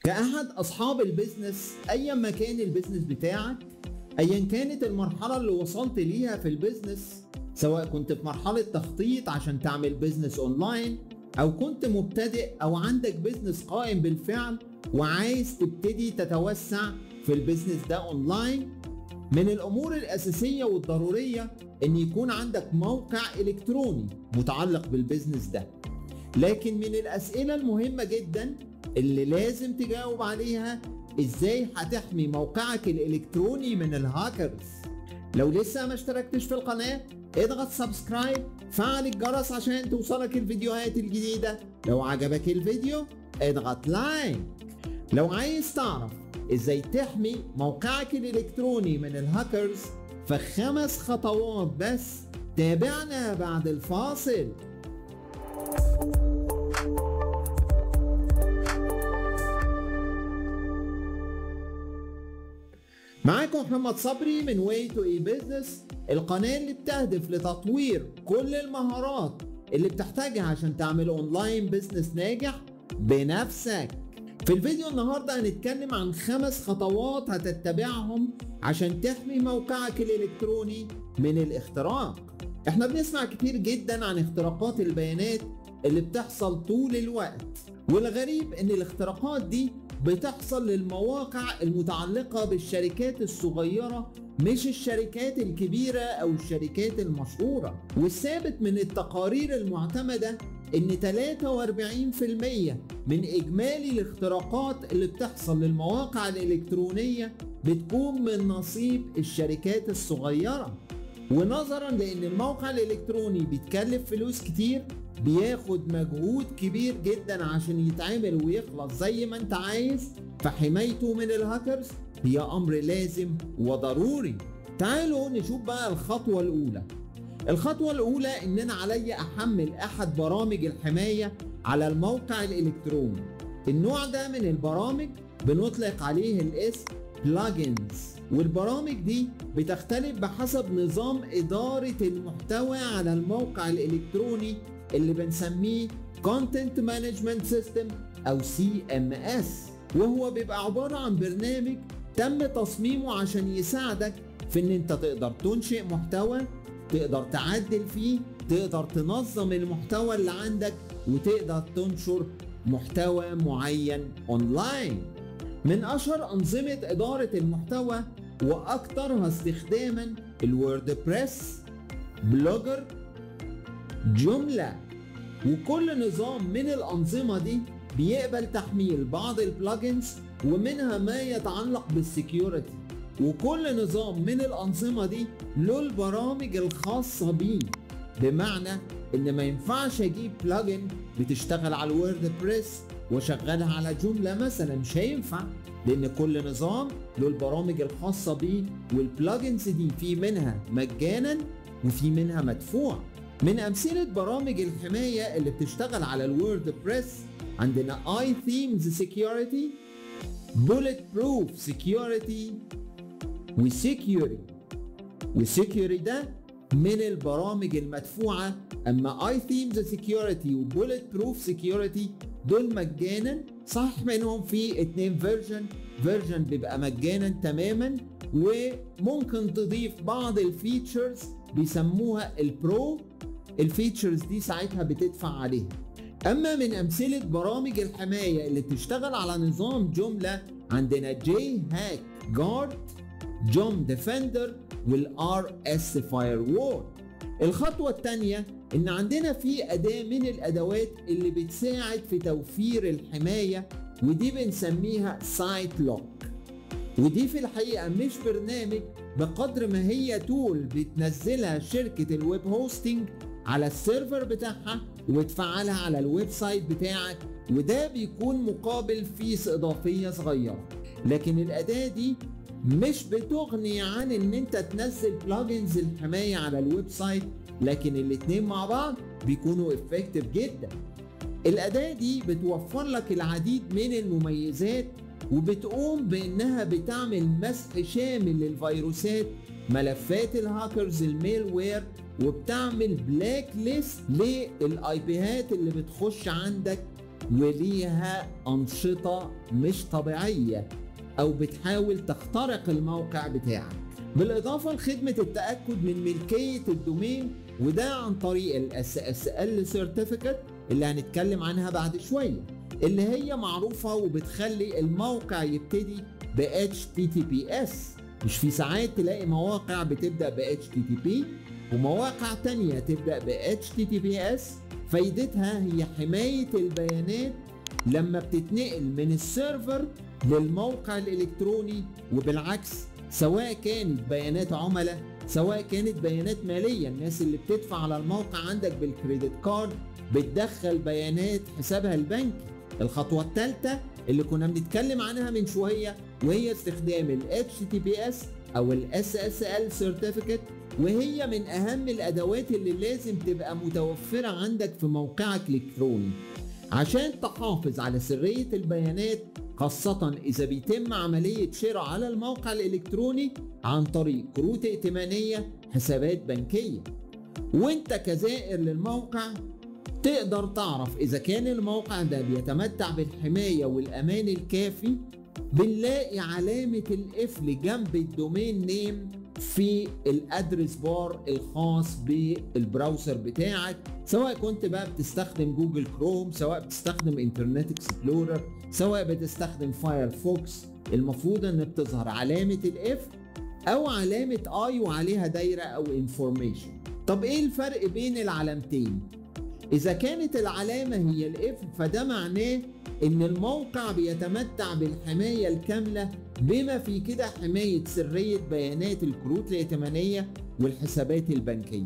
كأحد أصحاب البيزنس أيا ما كان البيزنس بتاعك أيا كانت المرحلة اللي وصلت ليها في البيزنس سواء كنت في مرحلة تخطيط عشان تعمل بيزنس أونلاين أو كنت مبتدئ أو عندك بيزنس قائم بالفعل وعايز تبتدي تتوسع في البيزنس ده أونلاين من الأمور الأساسية والضرورية إن يكون عندك موقع إلكتروني متعلق بالبيزنس ده لكن من الأسئلة المهمة جدا اللي لازم تجاوب عليها ازاي هتحمي موقعك الالكتروني من الهاكرز لو لسه ما اشتركتش في القناة اضغط سبسكرايب فعل الجرس عشان توصلك الفيديوهات الجديدة لو عجبك الفيديو اضغط لايك لو عايز تعرف ازاي تحمي موقعك الالكتروني من الهاكرز فخمس خطوات بس تابعنا بعد الفاصل معاكم محمد صبري من واي تو اي بزنس القناة اللي بتهدف لتطوير كل المهارات اللي بتحتاجها عشان تعمل اونلاين بزنس ناجح بنفسك في الفيديو النهاردة هنتكلم عن خمس خطوات هتتبعهم عشان تحمي موقعك الالكتروني من الاختراق احنا بنسمع كتير جدا عن اختراقات البيانات اللي بتحصل طول الوقت والغريب ان الاختراقات دي بتحصل للمواقع المتعلقة بالشركات الصغيرة مش الشركات الكبيرة أو الشركات المشهورة والثابت من التقارير المعتمدة إن 43% من إجمالي الاختراقات اللي بتحصل للمواقع الإلكترونية بتكون من نصيب الشركات الصغيرة ونظرا لأن الموقع الإلكتروني بيتكلف فلوس كتير بياخد مجهود كبير جدا عشان يتعمل ويخلص زي ما انت عايز فحمايته من الهاكرز هي امر لازم وضروري تعالوا نشوف بقى الخطوة الاولى الخطوة الاولى ان انا عليا احمل احد برامج الحماية على الموقع الالكتروني النوع ده من البرامج بنطلق عليه الاسم بلاجنز والبرامج دي بتختلف بحسب نظام إدارة المحتوى على الموقع الإلكتروني اللي بنسميه Content Management System أو CMS وهو بيبقى عبارة عن برنامج تم تصميمه عشان يساعدك في ان انت تقدر تنشئ محتوى تقدر تعدل فيه تقدر تنظم المحتوى اللي عندك وتقدر تنشر محتوى معين اونلاين من اشهر انظمة ادارة المحتوى واكثرها استخداما الووردبريس بلوجر جملة وكل نظام من الأنظمة دي بيقبل تحميل بعض البلجنز ومنها ما يتعلق بالسكيورتي وكل نظام من الأنظمة دي له البرامج الخاصة بيه بمعنى ان ما ينفعش اجيب بلجن بتشتغل على الووردبريس واشغلها على جملة مثلا مش هينفع لان كل نظام له البرامج الخاصة بيه والبلجنز دي في منها مجانا وفي منها مدفوع من امثلة برامج الحماية اللي بتشتغل على الوورد بريس عندنا اي ثيمز سكيورتي بوليت بروف سكيورتي وسكيوري وسكيوري ده من البرامج المدفوعة اما اي ثيمز سكيورتي وبوليت بروف سكيورتي دول مجانا صح منهم في اتنين فيرجن فيرجن بيبقى مجانا تماما وممكن تضيف بعض الفيتشرز بيسموها البرو الفيتشرز دي ساعتها بتدفع عليها اما من امثله برامج الحمايه اللي بتشتغل على نظام جمله عندنا جي هاك جارد جوم ديفندر والار اس فاير وول الخطوه الثانيه ان عندنا في اداه من الادوات اللي بتساعد في توفير الحمايه ودي بنسميها سايت لوك ودي في الحقيقه مش برنامج بقدر ما هي تول بتنزلها شركه الويب هوستنج على السيرفر بتاعها وتفعلها على الويب سايت بتاعك وده بيكون مقابل فيس اضافيه صغيره لكن الاداه دي مش بتغني عن ان انت تنزل بلجنز الحمايه على الويب سايت لكن الاتنين مع بعض بيكونوا افكتيف جدا الاداه دي بتوفر لك العديد من المميزات وبتقوم بانها بتعمل مسح شامل للفيروسات ملفات الهاكرز الميل وير وبتعمل بلاك ليست للاي بيهات اللي بتخش عندك وليها أنشطة مش طبيعية أو بتحاول تخترق الموقع بتاعك بالإضافة لخدمة التأكد من ملكية الدومين وده عن طريق ال SSL Certificate اللي هنتكلم عنها بعد شوية اللي هي معروفة وبتخلي الموقع يبتدي ب HTTPS مش في ساعات تلاقي مواقع بتبدأ ب HTTP ومواقع تانية تبدأ ب HTTPS فايدتها هي حماية البيانات لما بتتنقل من السيرفر للموقع الإلكتروني وبالعكس سواء كانت بيانات عملاء سواء كانت بيانات مالية الناس اللي بتدفع على الموقع عندك بالكريدت كارد بتدخل بيانات حسابها البنكي الخطوة الثالثة اللي كنا بنتكلم عنها من شوية وهي استخدام ال HTTPS أو ال SSL Certificate وهي من أهم الأدوات اللي لازم تبقى متوفرة عندك في موقعك الإلكتروني عشان تحافظ على سرية البيانات خاصة إذا بيتم عملية شراء على الموقع الإلكتروني عن طريق كروت ائتمانية حسابات بنكية وانت كزائر للموقع تقدر تعرف إذا كان الموقع ده بيتمتع بالحماية والأمان الكافي بنلاقي علامة القفل جنب الدومين نيم في الادرس بار الخاص بالبراوزر بتاعك سواء كنت بقى بتستخدم جوجل كروم سواء بتستخدم انترنت اكسبلورر سواء بتستخدم فايرفوكس المفروض ان بتظهر علامة الاف او علامة اي وعليها دايرة او انفورميشن طب ايه الفرق بين العلامتين اذا كانت العلامة هي الاف فده معناه ان الموقع بيتمتع بالحماية الكاملة بما في كده حماية سرية بيانات الكروت الائتمانية والحسابات البنكية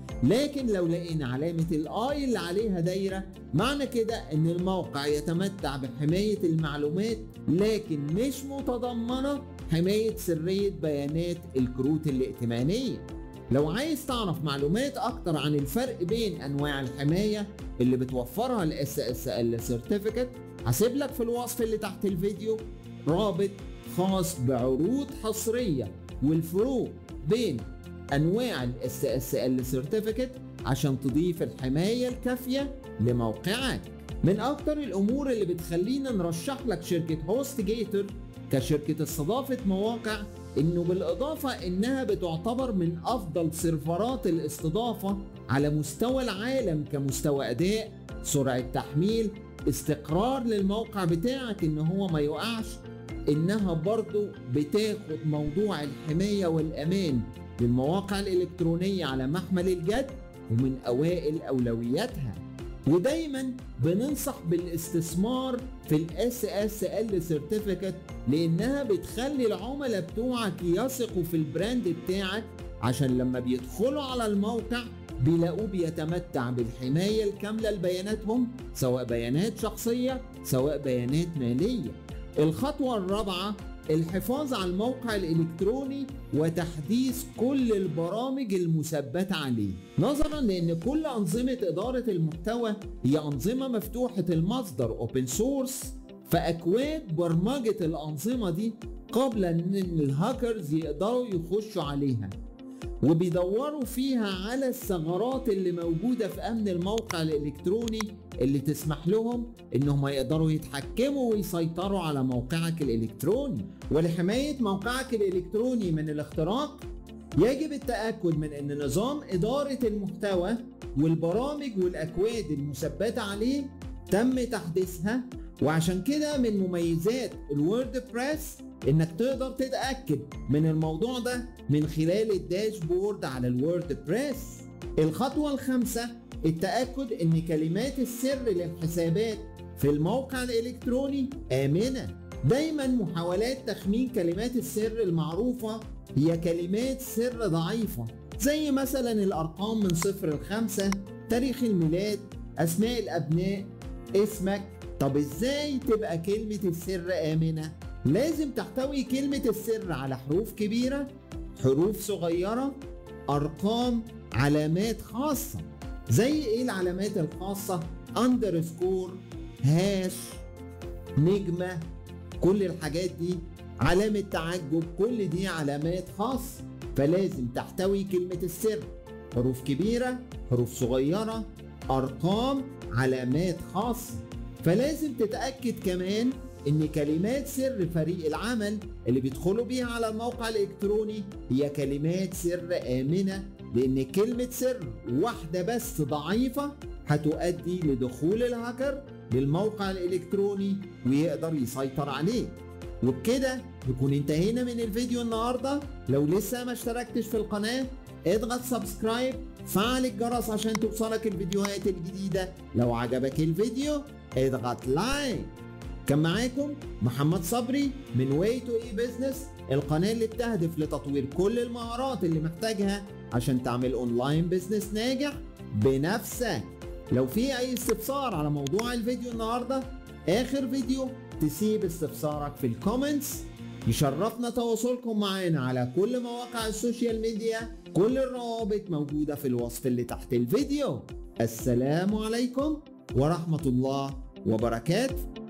لكن لو لقينا علامة الاي اللي عليها دايرة معنى كده ان الموقع يتمتع بحماية المعلومات لكن مش متضمنة حماية سرية بيانات الكروت الائتمانية لو عايز تعرف معلومات اكتر عن الفرق بين انواع الحماية اللي بتوفرها ال SSL Certificate هسيب لك في الوصف اللي تحت الفيديو رابط خاص بعروض حصرية والفروق بين انواع ال SSL Certificate عشان تضيف الحماية الكافية لموقعك من اكتر الامور اللي بتخلينا نرشح لك شركة هوست جيتر كشركة استضافة مواقع انه بالاضافة انها بتعتبر من افضل سيرفرات الاستضافة على مستوى العالم كمستوى اداء سرعة تحميل استقرار للموقع بتاعك ان هو ما يقعش انها برضو بتاخد موضوع الحماية والامان للمواقع الالكترونية على محمل الجد ومن اوائل اولوياتها ودايما بننصح بالاستثمار في الاس اس ال سيرتيفيكت لانها بتخلي العملاء بتوعك يثقوا في البراند بتاعك عشان لما بيدخلوا على الموقع بيلاقوه بيتمتع بالحماية الكاملة لبياناتهم سواء بيانات شخصية سواء بيانات مالية الخطوة الرابعة الحفاظ على الموقع الإلكتروني وتحديث كل البرامج المثبتة عليه نظرا لأن كل أنظمة إدارة المحتوى هي أنظمة مفتوحة المصدر Open Source فأكواد برمجة الأنظمة دي قبل أن الهاكرز يقدروا يخشوا عليها وبيدوروا فيها على الثغرات اللي موجودة في أمن الموقع الإلكتروني اللي تسمح لهم إنهم يقدروا يتحكموا ويسيطروا على موقعك الإلكتروني ولحماية موقعك الإلكتروني من الاختراق يجب التأكد من أن نظام إدارة المحتوى والبرامج والأكواد المثبتة عليه تم تحديثها وعشان كده من مميزات الوورد بريس انك تقدر تتاكد من الموضوع ده من خلال الداشبورد على الوورد بريس الخطوه الخامسه التاكد ان كلمات السر للحسابات في الموقع الالكتروني امنه دايما محاولات تخمين كلمات السر المعروفه هي كلمات سر ضعيفه زي مثلا الارقام من صفر لخمسة تاريخ الميلاد اسماء الابناء اسمك طب ازاي تبقى كلمة السر آمنة؟ لازم تحتوي كلمة السر على حروف كبيرة حروف صغيرة أرقام علامات خاصة زي ايه العلامات الخاصة؟ اندرسكور هاش نجمة كل الحاجات دي علامة تعجب كل دي علامات خاصة فلازم تحتوي كلمة السر حروف كبيرة حروف صغيرة أرقام علامات خاصة فلازم تتأكد كمان ان كلمات سر فريق العمل اللي بيدخلوا بيها على الموقع الالكتروني هي كلمات سر امنه لان كلمه سر واحده بس ضعيفه هتؤدي لدخول الهاكر للموقع الالكتروني ويقدر يسيطر عليه وبكده نكون انتهينا من الفيديو النهارده لو لسه ما اشتركتش في القناه اضغط سبسكرايب فعل الجرس عشان توصلك الفيديوهات الجديده لو عجبك الفيديو اضغط لايك كان معاكم محمد صبري من واي تو اي بزنس القناه اللي بتهدف لتطوير كل المهارات اللي محتاجها عشان تعمل اونلاين بزنس ناجح بنفسك لو في اي استفسار على موضوع الفيديو النهارده اخر فيديو تسيب استفسارك في الكومنتس يشرفنا تواصلكم معانا على كل مواقع السوشيال ميديا كل الروابط موجودة في الوصف اللي تحت الفيديو السلام عليكم ورحمة الله وبركاته